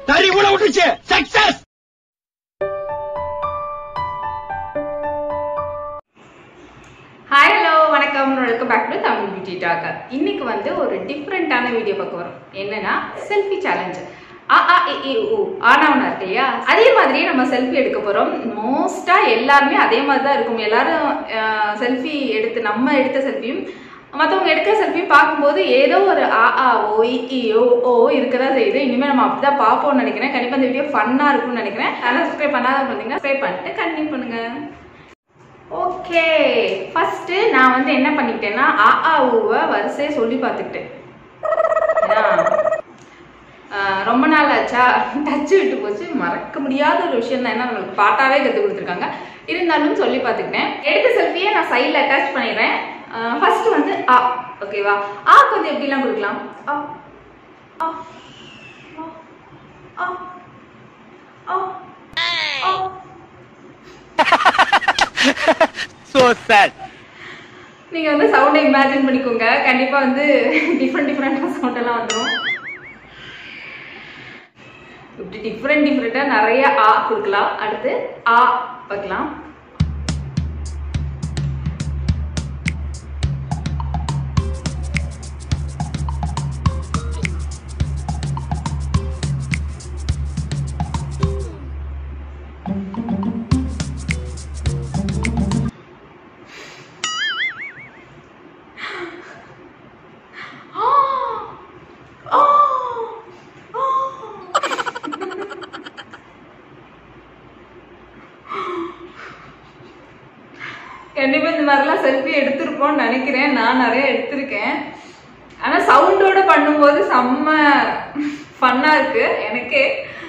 தறி கூட விட்டுச்சு சக்சஸ் ஹாய் ஹலோ வணக்கம் welcome back to Tamil beauty talk இன்னைக்கு வந்து ஒரு டிஃப்ரெண்ட்டான வீடியோ பார்க்க வரோம் என்னன்னா செல்ஃபி சேலஞ்ச் ஆ ஆ இ இ உ ஆனவனா இருக்கு இல்லையா அதே மாதிரியே நம்ம செல்ஃபி எடுக்க போறோம் மோஸ்டா எல்லாருமே அதே மாதிரி தான் இருக்கும் எல்லாரும் செல்ஃபி எடுத்து நம்ம எடுத்த செல்ஃபியும் மற்றவங்க எடுக்கிற செல்ஃபியும் பார்க்கும்போது ஏதோ ஒரு ஆ ஆ ஓ இ இ ஓ ஓ இருக்கதா செய்யுது இனிமேல் நம்ம அப்படிதான் பார்ப்போம்னு நினைக்கிறேன் கண்டிப்பாக இந்த வீடியோ ஃபன்னாக இருக்கும்னு நினைக்கிறேன் அதனால் சப்ஸ்கிரைப் பண்ணாத பார்த்தீங்கன்னா சப்ஸ்கிரைப் பண்ணிட்டு கண்டினியூ பண்ணுங்க ஓகே ஃபர்ஸ்ட் நான் வந்து என்ன பண்ணிக்கிட்டேன்னா ஆ ஆ ஊவை வரிசையை சொல்லி பார்த்துக்கிட்டேன் ஏன்னா, ஆஹ், ரொம்ப நாள் ஆச்சா டச்சு விட்டு போச்சு மறக்க முடியாத ஒரு விஷயம் தான் ஏன்னா நம்மளுக்கு பாட்டாவே கற்றுக் கொடுத்துருக்காங்க இருந்தாலும் சொல்லி பார்த்துக்கிட்டேன் எடுத்த செல்ஃபியை நான் சைடில் அட்டாச் பண்ணிடுறேன் ஃபர்ஸ்ட் வந்து ஆ ஓகேவா ஆ கொஞ்சம் எப்படிலாம் கொடுக்கலாம் ஆ ஆ ஆ ஆ ஆ ஆ சோ சாட் நீங்க வந்து சவுண்டை இமேஜின் பண்ணிக்கோங்க கண்டிப்பா வந்து டிஃப்ரெண்ட் டிஃப்ரெண்டான சவுண்ட் எல்லாம் வந்துடும் இப்படி டிஃப்ரெண்ட் டிஃப்ரெண்டா நிறைய ஆ கொடுக்கலாம் அடுத்து ஆ வைக்கலாம் ஆ ஆ ஆ கண்டிப்பா இந்த மாதிரிலாம் செல்ஃபி எடுத்திருப்போம்னு நினைக்கிறேன் நான் நிறைய எடுத்திருக்கேன் ஆனா சவுண்டோட பண்ணும்போது செம்ம ஃபன்னா இருக்கு எனக்கே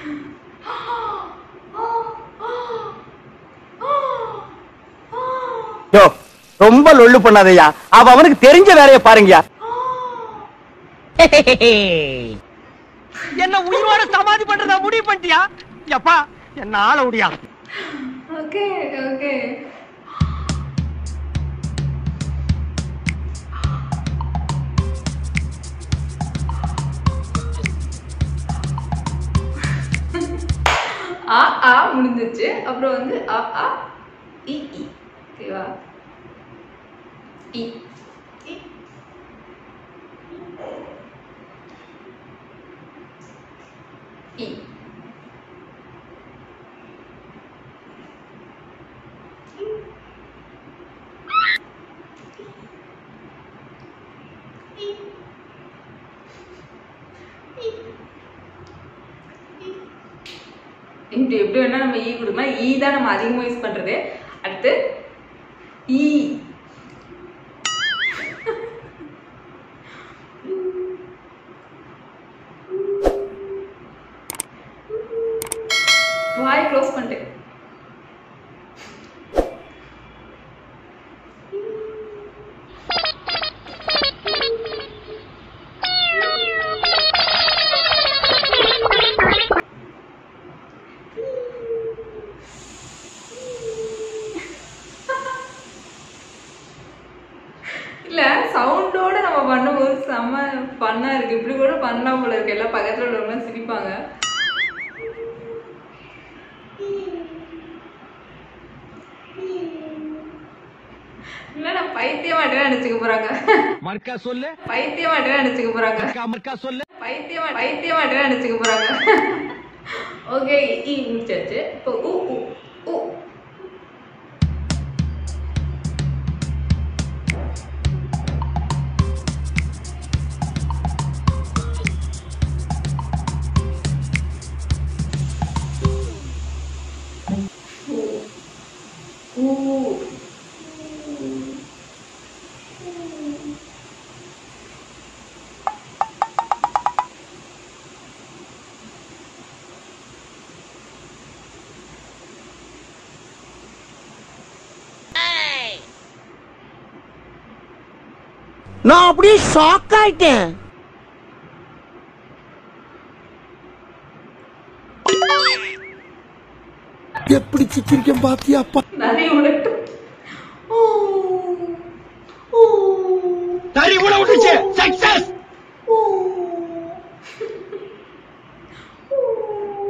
யோ ரொம்ப லொள்ளு பண்ணாதயா அவ அவனுக்கு தெரிஞ்ச வேலைய பாருங்கயா என்ன உயிரோட சமாதி பண்றதா முடிவு பண்ணிட்டியா எப்பா என்ன ஆள முடியா ஓகே ஓகே ஆ ஆ முடிஞ்சிச்சு அப்புறம் வந்து ஆ ஆ இ இ ஓகேவா இ இ. இ இப்படி எப்படி வேணா நம்ம ஈ கொடுக்கலாம் ஈ தான் நம்ம அதிகமாக யூஸ் பண்றது அடுத்து ஈ வாய் க்ளோஸ் பண்ணிட்டேன் இல்ல சவுண்டோட நம்ம பண்ணும்போது செம்ம ஃபன்னா இருக்கு இப்படி கூட பண்ணலாம் போல இருக்கு எல்லாம் பக்கத்துல உள்ளவங்க சிரிப்பாங்க இல்ல நான் பைத்தியமாட்டே நினைச்சுக்க போறாங்க மர்க்கா சொல்லு பைத்தியமாட்டே நினைச்சுக்க போறாங்க மர்க்கா மர்க்கா சொல்லு பைத்தியமா பைத்தியமாட்டே நினைச்சுக்க போறாங்க ஓகே இ முடிச்சாச்சு இப்போ உ உ உ ஊ. நான் அப்படியே ஷாக் ஆயிட்டேன் எப்படி சிக்கிரிக்கம் பாத்தியாப்பா நிறைய உனக்கு ஊ. ஊ. தறி கூட விட்டுச்சு சக்சஸ் ஊ. ஊ.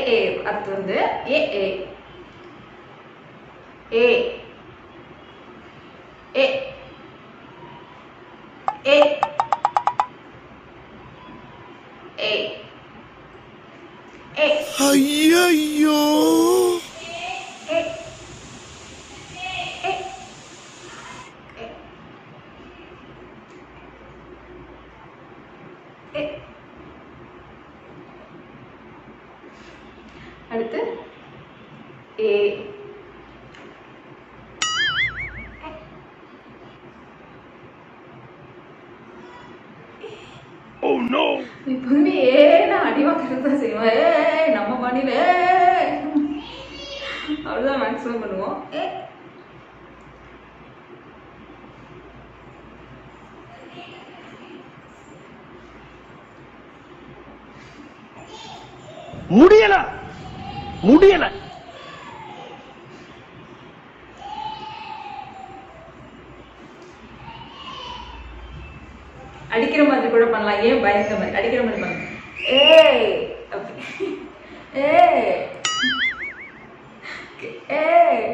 ஏ அடுத்து வந்து ஏ ஏ ஏ ஏ ஏ ஏ ஏ ஐயோ ஏ ஏ ஏ ஏ அடுத்து ஏ எப்பவுமே ஏன்னா அடிவாக்கிறது தான் செய்வோம் ஏ நம்ம பாணியில அவ்வளோதான் மேக்ஸிமம் பண்ணுவோம் ஏ முடியல முடியல அடிக்கிற மாதிரி கூட பண்ணலாம் ஏன் பயந்த மாதிரி அடிக்கிற மாதிரி பண்ணலாம் ஏய் அப்படி ஏய் ஏய்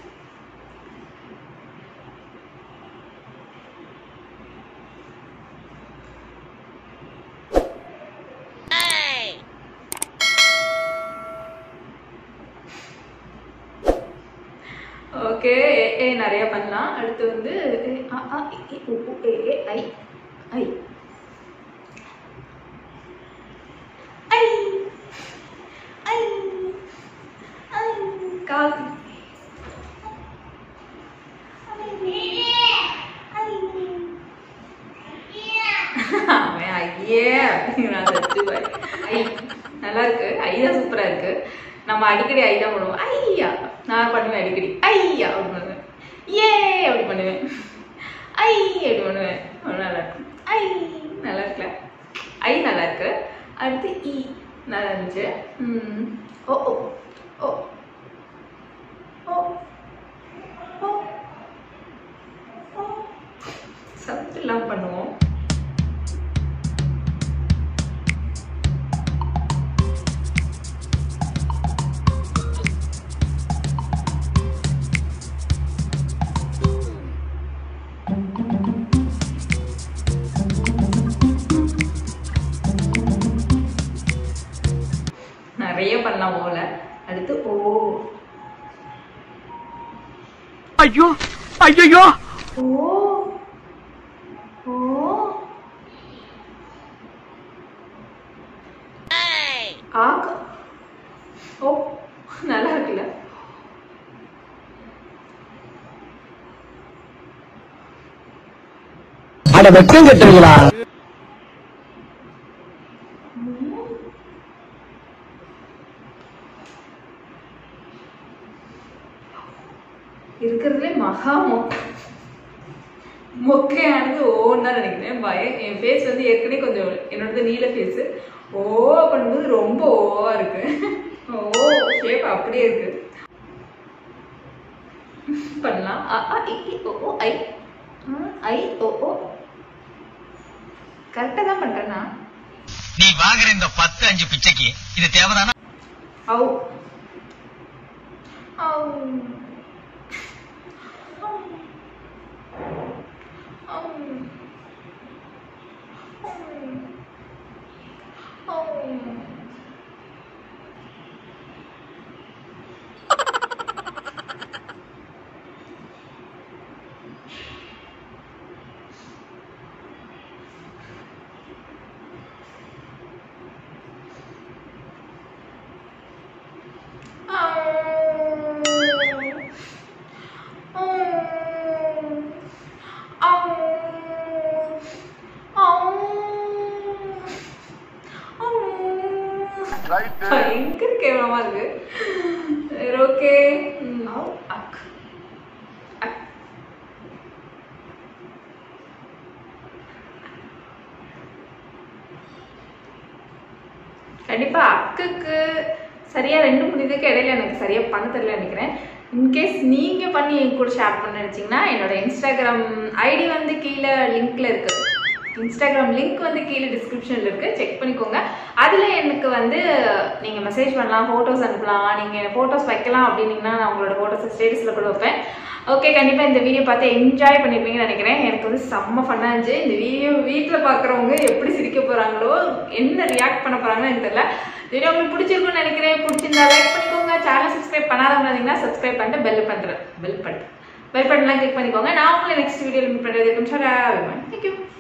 ஓகே ஏ நிறைய பண்ணலாம் அடுத்து வந்து ஏ, அ, ஆ, இ, இ, உ, உ, ஏ, ஏ, ஐ ஐ ஐ ஐ ஐ கால் அவன் ஐயே அப்படிங்கிறான் சச்சு பாய். ஐ நல்லா இருக்கு ஐ தான் சூப்பரா இருக்கு நம்ம அடிக்கடி ஐ தான் பண்ணுவோம் ஐயா நான் பண்ணுவேன் அடிக்கடி ஐயா அப்படி பண்ணுவேன் ஏ அப்படி பண்ணுவேன் ஐ அப்படி பண்ணுவேன் அவ்வளோ நல்லா இருக்கு ஐ நல்லா இருக்குல்ல ஐ நல்லா இருக்கு அடுத்து இ நல்லா இருந்துச்சு ம், ஓ ஓ ஓ ஓ ஓ ஓ சத்துலாம் பண்ணுவோம் நிறைய பண்ணலாம் ஓல அடுத்து ஓ ஐயோ ஐயோ ஓ ஓ ஆக்கு ஓ நல்லா இருக்குல்ல அட வெக்கம் கட்டுறீங்களா இருக்கிறதுலே மகா மொக்கை மொக்கையானது ஓன்னு தான் நினைக்கிறேன் பயம் என் ஃபேஸ் வந்து ஏற்கனவே கொஞ்சம் என்னோடது நீல ஃபேஸு ஓ பண்ணும்போது ரொம்ப ஓவா இருக்கு ஓ ஷேப் அப்படியே இருக்கு பண்ணலாம் அ, ஆ, இ, இ, ஓ, ஓ, ஐ ம், ஐ ஓ ஓ கரெக்டாக தான் பண்ணுறேன்னா நீ வாங்குற இந்த பத்து அஞ்சு பிச்சைக்கு இது தேவைதானா Au. Au. Au. Au. Au. பயங்கர கேவலமா இருக்கு ஓகே அக் அக் கண்டிப்பா அக்குக்கு சரியா ரெண்டு மூணு இதுக்கு இடையில எனக்கு சரியா பண்ண தெரியல நினைக்கிறேன் இன்கேஸ் நீங்க பண்ணி என் கூட ஷேர் பண்ண நினைச்சீங்கன்னா என்னோட இன்ஸ்டாகிராம் ஐடி வந்து கீழே லிங்க்ல இருக்கு இன்ஸ்டாகிராம் லிங்க் வந்து கீழே டிஸ்கிரிப்ஷன்ல இருக்கு செக் பண்ணிக்கோங்க அதுல எனக்கு வந்து நீங்கள் மெசேஜ் பண்ணலாம் ஃபோட்டோஸ் அனுப்பலாம் நீங்கள் ஃபோட்டோஸ் வைக்கலாம் அப்படின்னீங்கன்னா நான் உங்களோட ஃபோட்டோஸ் ஸ்டேட்டஸில் கூட வைப்பேன் ஓகே கண்டிப்பாக இந்த வீடியோ பார்த்து என்ஜாய் பண்ணியிருப்பீங்கன்னு நினைக்கிறேன் எனக்கு வந்து செம்ம ஃபன்னாக இருந்துச்சு இந்த வீடியோ வீட்டில் பார்க்குறவங்க எப்படி சிரிக்க போகிறாங்களோ என்ன ரியாக்ட் பண்ண போகிறாங்கன்னு எனக்கு தெரியல வீடியோ உங்களுக்கு பிடிச்சிருக்கும்னு நினைக்கிறேன் பிடிச்சிருந்தா லைக் பண்ணிக்கோங்க சேனல் சப்ஸ்கிரைப் பண்ணாதவங்க இருந்தீங்கன்னா சப்ஸ்கிரைப் பண்ணிட்டு பெல் பண்ணுறேன் பெல் பண்ணுறேன் பெல் பட்டன்லாம் கிளிக் பண்ணிக்கோங்க நான் உங்களை நெக்ஸ்ட் வீடியோவில் மீட் பண்ணுறது இருக்கும் சார் தேங்க்யூ